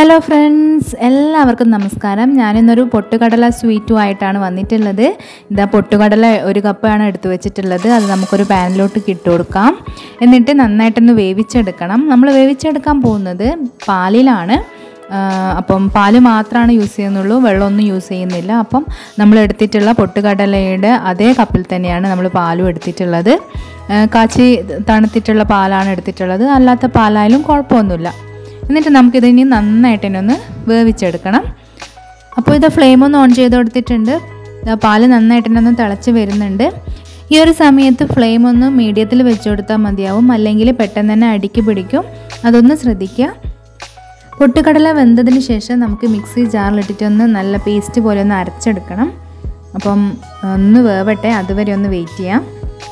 hello friends എല്ലാവർക്കും നമസ്കാരം ഞാനിന്നൊരു പൊട്ടുകടല സ്വീറ്റുമായിട്ടാണ് വന്നിട്ടുള്ളത് ഇതാ പൊട്ടുകടല ഒരു കപ്പാണ് എടുത്തു വെച്ചിട്ടുള്ളത് അത് നമുക്കൊരു പാനിലോട്ട് ഇട്ട് കൊടുക്കാം എന്നിട്ട് നന്നായിട്ടൊന്ന് വേവിച്ചെടുക്കണം നമ്മൾ വേവിച്ചെടുക്കാൻ പോകുന്നത് പാലിലാണ് ആ, അപ്പം പാല് മാത്രമാണ് യൂസ് ചെയ്യുന്നുള്ളൂ വെള്ളമൊന്നും യൂസ് ചെയ്യുന്നില്ല അപ്പം നമ്മൾ എടുത്തിട്ടുള്ള പൊട്ടുകടലയുടെ അതേ കപ്പിൽ തന്നെയാണ് നമ്മൾ പാലും എടുത്തിട്ടുള്ളത് ആ, കാച്ചി തണുത്തിട്ടുള്ള പാലാണ് എടുത്തിട്ടുള്ളത് അല്ലാത്ത പാലായാലും കുഴപ്പമൊന്നുമില്ല എന്നിട്ട് നമുക്കിതിനി നന്നായിട്ട് തന്നെ ഒന്ന് വേവിച്ചെടുക്കണം അപ്പോൾ ഇത് ഫ്ലെയിം ഒന്ന് ഓൺ ചെയ്ത് കൊടുത്തിട്ടുണ്ട് ദാ പാല് നന്നായിട്ട് തന്നെ ഒന്ന് തിളച്ച് വരുന്നുണ്ട് ഈ ഒരു സമയത്ത് ഫ്ലെയിം ഒന്ന് മീഡിയത്തിൽ വെച്ച് കൊടുത്താൽ മതിയാവും അല്ലെങ്കിൽ പെട്ടെന്ന് തന്നെ അടിക്ക് പിടിക്കും അതൊന്ന് ശ്രദ്ധിക്കുക പൊട്ടുകടല വെന്തതിന് ശേഷം നമുക്ക് മിക്സി ജാറിലിട്ടിട്ട് ഒന്ന് നല്ല പേസ്റ്റ് പോലെ ഒന്ന് അരച്ചെടുക്കണം അപ്പം ഒന്ന് വേവട്ടെ അതുവരെ ഒന്ന് വെയിറ്റ് ചെയ്യാം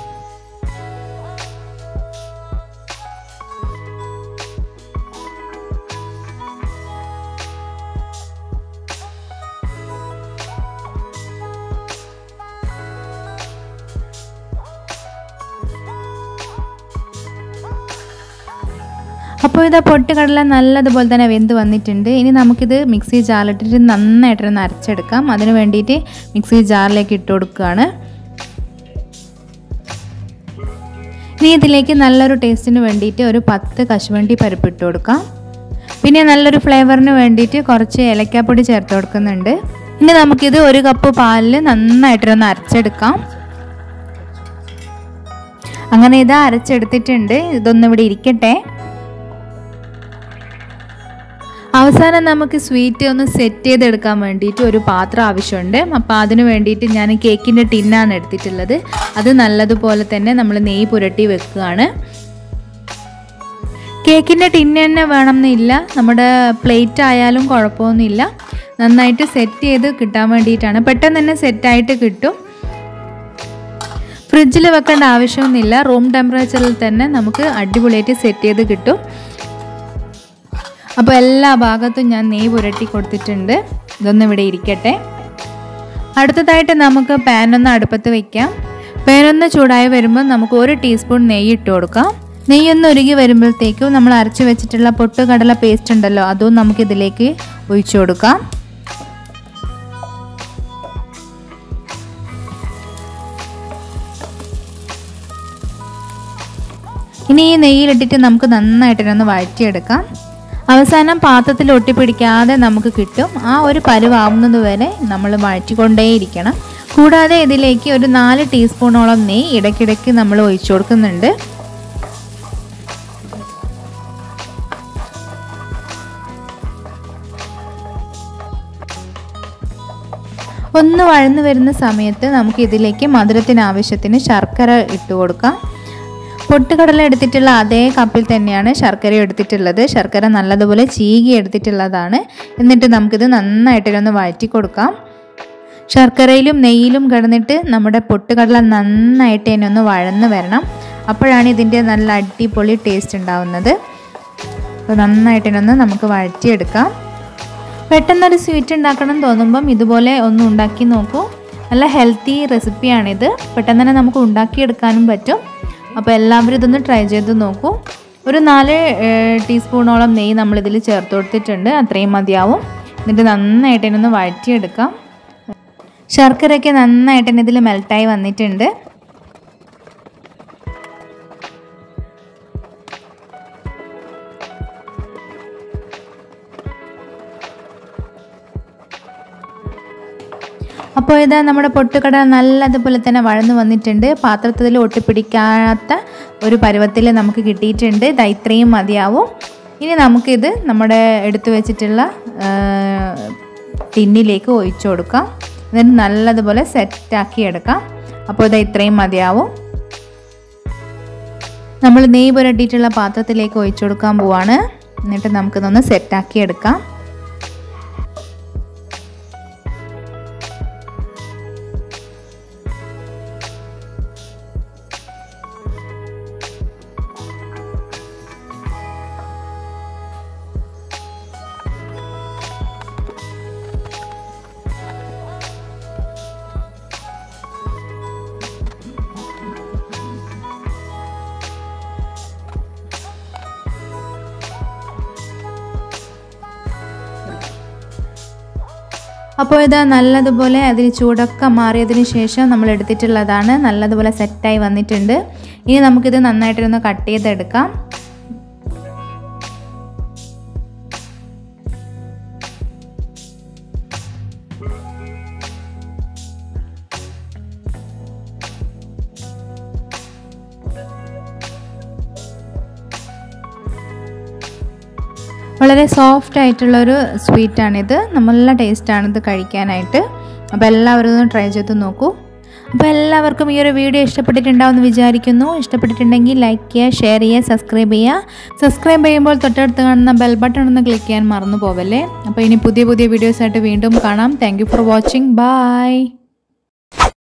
അപ്പോൾ ഇത് പൊട്ടുകടല നല്ലതുപോലെ തന്നെ വെന്ത് വന്നിട്ടുണ്ട് ഇനി നമുക്കിത് മിക്സി ജാറിലിട്ടിട്ട് നന്നായിട്ടൊന്ന് അരച്ചെടുക്കാം അതിന് വേണ്ടിയിട്ട് മിക്സി ജാറിലേക്ക് ഇട്ട് കൊടുക്കുകയാണ് ഇനി ഇതിലേക്ക് നല്ലൊരു ടേസ്റ്റിന് വേണ്ടിയിട്ട് ഒരു പത്ത് കശുവണ്ടി പരിപ്പ് ഇട്ട് കൊടുക്കാം പിന്നെ നല്ലൊരു ഫ്ലേവറിന് വേണ്ടിയിട്ട് കുറച്ച് ഏലക്കാപ്പൊടി ചേർത്ത് കൊടുക്കുന്നുണ്ട് ഇനി നമുക്കിത് ഒരു കപ്പ് പാലിൽ നന്നായിട്ടൊന്ന് അരച്ചെടുക്കാം അങ്ങനെ ഇത് അരച്ചെടുത്തിട്ടുണ്ട് ഇതൊന്നും ഇവിടെ ഇരിക്കട്ടെ അവസാനം നമുക്ക് സ്വീറ്റ് ഒന്ന് സെറ്റ് ചെയ്തെടുക്കാൻ വേണ്ടിയിട്ട് ഒരു പാത്രം ആവശ്യമുണ്ട് അപ്പോൾ അതിന് വേണ്ടിയിട്ട് ഞാൻ കേക്കിൻ്റെ ടിന്നാണ് എടുത്തിട്ടുള്ളത് അത് നല്ലതുപോലെ തന്നെ നമ്മൾ നെയ്യ് പുരട്ടി വെക്കുകയാണ് കേക്കിൻ്റെ ടിന്ന് തന്നെ വേണമെന്നില്ല നമ്മുടെ പ്ലേറ്റ് ആയാലും കുഴപ്പമൊന്നുമില്ല നന്നായിട്ട് സെറ്റ് ചെയ്ത് കിട്ടാൻ വേണ്ടിയിട്ടാണ് പെട്ടെന്ന് തന്നെ സെറ്റായിട്ട് കിട്ടും ഫ്രിഡ്ജിൽ വെക്കേണ്ട ആവശ്യമൊന്നുമില്ല റൂം ടെമ്പറേച്ചറിൽ തന്നെ നമുക്ക് അടിപൊളിയായിട്ട് സെറ്റ് ചെയ്ത് കിട്ടും അപ്പോൾ എല്ലാ ഭാഗത്തും ഞാൻ നെയ്യ് പുരട്ടി കൊടുത്തിട്ടുണ്ട് ഇതൊന്നും ഇവിടെ ഇരിക്കട്ടെ അടുത്തതായിട്ട് നമുക്ക് പാനൊന്ന് അടുപ്പത്ത് വെക്കാം പാനൊന്ന് ചൂടായി വരുമ്പോൾ നമുക്ക് ഒരു ടീസ്പൂൺ നെയ്യ് ഇട്ട് കൊടുക്കാം നെയ്യൊന്ന് ഉരുകി വരുമ്പോഴത്തേക്കും നമ്മൾ അരച്ച് വെച്ചിട്ടുള്ള പൊട്ടുകടല പേസ്റ്റ് ഉണ്ടല്ലോ അതും നമുക്കിതിലേക്ക് ഒഴിച്ചു കൊടുക്കാം ഇനി ഈ നെയ്യിലിട്ടിട്ട് നമുക്ക് നന്നായിട്ടൊന്ന് വഴറ്റിയെടുക്കാം അവസാനം പാത്രത്തിൽ ഒട്ടിപ്പിടിക്കാതെ നമുക്ക് കിട്ടും ആ ഒരു പരുവാവുന്നത് വരെ നമ്മൾ വഴറ്റിക്കൊണ്ടേയിരിക്കണം കൂടാതെ ഇതിലേക്ക് ഒരു നാല് ടീസ്പൂണോളം നെയ്യ് ഇടയ്ക്കിടയ്ക്ക് നമ്മൾ ഒഴിച്ചു കൊടുക്കുന്നുണ്ട് ഒന്ന് വഴന്നു വരുന്ന സമയത്ത് നമുക്ക് ഇതിലേക്ക് മധുരത്തിന് ആവശ്യത്തിന് ശർക്കര ഇട്ട് കൊടുക്കാം പൊട്ടുകടല എടുത്തിട്ടുള്ള അതേ കപ്പിൽ തന്നെയാണ് ശർക്കര എടുത്തിട്ടുള്ളത് ശർക്കര നല്ലതുപോലെ ചീകി എടുത്തിട്ടുള്ളതാണ് എന്നിട്ട് നമുക്കിത് നന്നായിട്ടൊന്ന് വഴറ്റി കൊടുക്കാം ശർക്കരയിലും നെയ്യിലും കിടന്നിട്ട് നമ്മുടെ പൊട്ടുകടല നന്നായിട്ട് തന്നെ ഒന്ന് വഴന്ന് വരണം അപ്പോഴാണ് ഇതിൻ്റെ നല്ല അടിപൊളി ടേസ്റ്റ് ഉണ്ടാവുന്നത് അപ്പോൾ നന്നായിട്ട് തന്നെ ഒന്ന് നമുക്ക് വഴറ്റിയെടുക്കാം പെട്ടെന്നൊരു സ്വീറ്റ് ഉണ്ടാക്കണം തോന്നുമ്പം ഇതുപോലെ ഒന്ന് ഉണ്ടാക്കി നോക്കൂ നല്ല ഹെൽത്തി റെസിപ്പിയാണിത് പെട്ടെന്ന് തന്നെ നമുക്ക് ഉണ്ടാക്കിയെടുക്കാനും പറ്റും അപ്പോൾ എല്ലാവരും ഇതൊന്ന് ട്രൈ ചെയ്ത് നോക്കൂ ഒരു നാല് ടീസ്പൂണോളം നെയ്യ് നമ്മളിതിൽ ചേർത്ത് കൊടുത്തിട്ടുണ്ട് അത്രയും മതിയാവും എന്നിട്ട് നന്നായിട്ട് തന്നെ ഒന്ന് വഴറ്റിയെടുക്കാം ശർക്കരയൊക്കെ നന്നായിട്ട് തന്നെ ഇതിൽ മെൽട്ടായി വന്നിട്ടുണ്ട് അപ്പോൾ ഇതാ നമ്മുടെ പൊട്ടുകട നല്ലതുപോലെ തന്നെ വഴന്നു വന്നിട്ടുണ്ട് പാത്രത്തിൽ ഒട്ടിപ്പിടിക്കാത്ത ഒരു പരുവത്തിൽ നമുക്ക് കിട്ടിയിട്ടുണ്ട് ഇത് ഇത്രയും മതിയാവും ഇനി നമുക്കിത് നമ്മുടെ എടുത്തു വെച്ചിട്ടുള്ള ടിന്നിലേക്ക് ഒഴിച്ചു കൊടുക്കാം എന്നിട്ട് നല്ലതുപോലെ സെറ്റാക്കി എടുക്കാം അപ്പോൾ ഇത് ഇത്രയും മതിയാവും നമ്മൾ നെയ്യ് പുരട്ടിയിട്ടുള്ള പാത്രത്തിലേക്ക് ഒഴിച്ചു കൊടുക്കാൻ പോവാണ് എന്നിട്ട് നമുക്കിതൊന്ന് സെറ്റാക്കി എടുക്കാം അപ്പോൾ ഇത് നല്ലതുപോലെ അതിന് ചൂടൊക്കെ മാറിയതിന് ശേഷം നമ്മൾ എടുത്തിട്ടുള്ളതാണ് നല്ലതുപോലെ സെറ്റായി വന്നിട്ടുണ്ട് ഇനി നമുക്കിത് നന്നായിട്ടൊന്ന് കട്ട് ചെയ്തെടുക്കാം വളരെ സോഫ്റ്റ് ആയിട്ടുള്ളൊരു സ്വീറ്റാണിത് നല്ല ടേസ്റ്റാണ് ഇത് കഴിക്കാനായിട്ട് അപ്പോൾ എല്ലാവരും ഒന്ന് ട്രൈ ചെയ്ത് നോക്കൂ അപ്പോൾ എല്ലാവർക്കും ഈ ഒരു വീഡിയോ ഇഷ്ടപ്പെട്ടിട്ടുണ്ടാവുമെന്ന് വിചാരിക്കുന്നു ഇഷ്ടപ്പെട്ടിട്ടുണ്ടെങ്കിൽ ലൈക്ക് ചെയ്യുക ഷെയർ ചെയ്യുക സബ്സ്ക്രൈബ് ചെയ്യുക സബ്സ്ക്രൈബ് ചെയ്യുമ്പോൾ തൊട്ടടുത്ത് കാണുന്ന ബെൽ ബട്ടൺ ഒന്ന് ക്ലിക്ക് ചെയ്യാൻ മറന്നു പോവല്ലേ അപ്പോൾ ഇനി പുതിയ പുതിയ വീഡിയോസായിട്ട് വീണ്ടും കാണാം താങ്ക് ഫോർ വാച്ചിങ് ബൈ